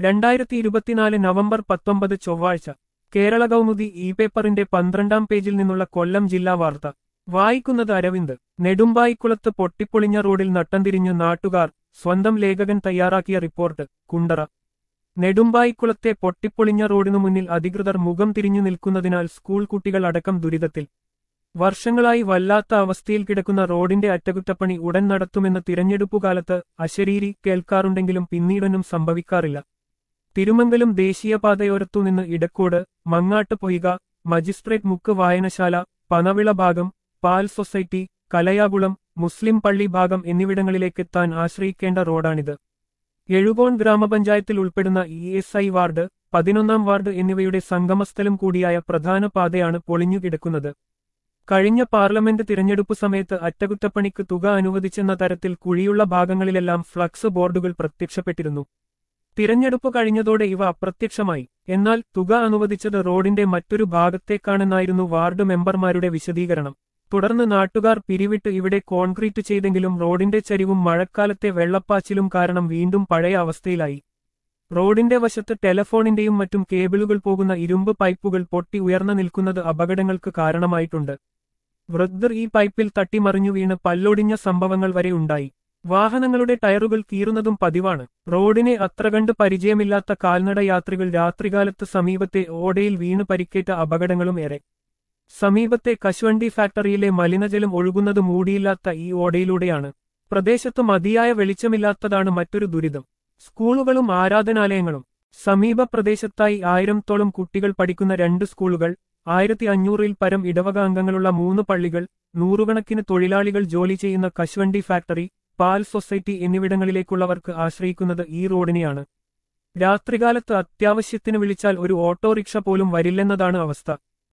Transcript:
രണ്ടായിരത്തി ഇരുപത്തിനാല് നവംബർ പത്തൊമ്പത് ചൊവ്വാഴ്ച കേരള കൗമുദി ഇ പേപ്പറിന്റെ പന്ത്രണ്ടാം പേജിൽ നിന്നുള്ള കൊല്ലം ജില്ലാ വാർത്ത വായിക്കുന്നത് അരവിന്ദ് നെടുമ്പായിക്കുളത്ത് പൊട്ടിപ്പൊളിഞ്ഞ റോഡിൽ നട്ടംതിരിഞ്ഞ് നാട്ടുകാർ സ്വന്തം ലേഖകൻ തയ്യാറാക്കിയ റിപ്പോർട്ട് കുണ്ടറ നെടുമ്പായിക്കുളത്തെ പൊട്ടിപ്പൊളിഞ്ഞ റോഡിനു മുന്നിൽ അധികൃതർ മുഖം തിരിഞ്ഞു നിൽക്കുന്നതിനാൽ സ്കൂൾ കുട്ടികൾ അടക്കം ദുരിതത്തിൽ വർഷങ്ങളായി വല്ലാത്ത അവസ്ഥയിൽ കിടക്കുന്ന റോഡിന്റെ അറ്റകുറ്റപ്പണി ഉടൻ നടത്തുമെന്ന് തിരഞ്ഞെടുപ്പുകാലത്ത് അശരീരി കേൾക്കാറുണ്ടെങ്കിലും പിന്നീടൊന്നും സംഭവിക്കാറില്ല തിരുമംഗലം ദേശീയപാതയോരത്തുനിന്ന് ഇടക്കോട് മങ്ങാട്ട് പൊയ്ക മജിസ്ട്രേറ്റ് മുക്ക് വായനശാല പനവിള ഭാഗം പാൽ സൊസൈറ്റി കലയാകുളം മുസ്ലിം പള്ളി ഭാഗം എന്നിവിടങ്ങളിലേക്കെത്താൻ ആശ്രയിക്കേണ്ട റോഡാണിത് എഴുകോൺ ഗ്രാമപഞ്ചായത്തിൽ ഉൾപ്പെടുന്ന ഇ എസ് ഐ വാർഡ് പതിനൊന്നാം വാർഡ് എന്നിവയുടെ സംഗമസ്ഥലം കൂടിയായ പ്രധാന പാതയാണ് പൊളിഞ്ഞുകിടക്കുന്നത് കഴിഞ്ഞ പാർലമെന്റ് തിരഞ്ഞെടുപ്പ് സമയത്ത് അറ്റകുറ്റപ്പണിക്ക് തുക അനുവദിച്ചെന്ന തരത്തിൽ കുഴിയുള്ള ഭാഗങ്ങളിലെല്ലാം ഫ്ലക്സ് ബോർഡുകൾ പ്രത്യക്ഷപ്പെട്ടിരുന്നു തിരഞ്ഞെടുപ്പ് കഴിഞ്ഞതോടെ ഇവ അപ്രത്യക്ഷമായി എന്നാൽ തുക അനുവദിച്ചത് റോഡിന്റെ മറ്റൊരു ഭാഗത്തേക്കാണെന്നായിരുന്നു വാർഡ് മെമ്പർമാരുടെ വിശദീകരണം തുടർന്ന് നാട്ടുകാർ പിരിവിട്ട് ഇവിടെ കോൺക്രീറ്റ് ചെയ്തെങ്കിലും റോഡിന്റെ ചരിവും മഴക്കാലത്തെ വെള്ളപ്പാച്ചിലും കാരണം വീണ്ടും പഴയ അവസ്ഥയിലായി റോഡിന്റെ വശത്ത് ടെലഫോണിന്റെയും മറ്റും കേബിളുകൾ പോകുന്ന ഇരുമ്പ് പൈപ്പുകൾ പൊട്ടി ഉയർന്നു നിൽക്കുന്നത് അപകടങ്ങൾക്ക് കാരണമായിട്ടുണ്ട് വൃദ്ധർ ഈ പൈപ്പിൽ തട്ടിമറിഞ്ഞു വീണ് പല്ലൊടിഞ്ഞ സംഭവങ്ങൾ വരെ ഉണ്ടായി വാഹനങ്ങളുടെ ടയറുകൾ കീറുന്നതും പതിവാണ് റോഡിനെ അത്ര കണ്ട് പരിചയമില്ലാത്ത കാൽനട യാത്രികൾ രാത്രികാലത്ത് സമീപത്തെ ഓടയിൽ വീണ് പരിക്കേറ്റ അപകടങ്ങളും ഏറെ സമീപത്തെ കശുവണ്ടി ഫാക്ടറിയിലെ മലിനജലം ഒഴുകുന്നത് മൂടിയില്ലാത്ത ഈ ഓടയിലൂടെയാണ് പ്രദേശത്ത് മതിയായ വെളിച്ചമില്ലാത്തതാണ് മറ്റൊരു ദുരിതം സ്കൂളുകളും ആരാധനാലയങ്ങളും സമീപ പ്രദേശത്തായി ആയിരത്തോളം കുട്ടികൾ പഠിക്കുന്ന രണ്ട് സ്കൂളുകൾ ആയിരത്തി അഞ്ഞൂറിൽ പരം ഇടവക അംഗങ്ങളുള്ള മൂന്ന് പള്ളികൾ നൂറുകണക്കിന് തൊഴിലാളികൾ ജോലി ചെയ്യുന്ന കശുവണ്ടി ഫാക്ടറി പാൽ സൊസൈറ്റി എന്നിവിടങ്ങളിലേക്കുള്ളവർക്ക് ആശ്രയിക്കുന്നത് ഈ റോഡിനെയാണ് രാത്രികാലത്ത് അത്യാവശ്യത്തിന് വിളിച്ചാൽ ഒരു ഓട്ടോറിക്ഷ പോലും വരില്ലെന്നതാണ് അവസ്ഥ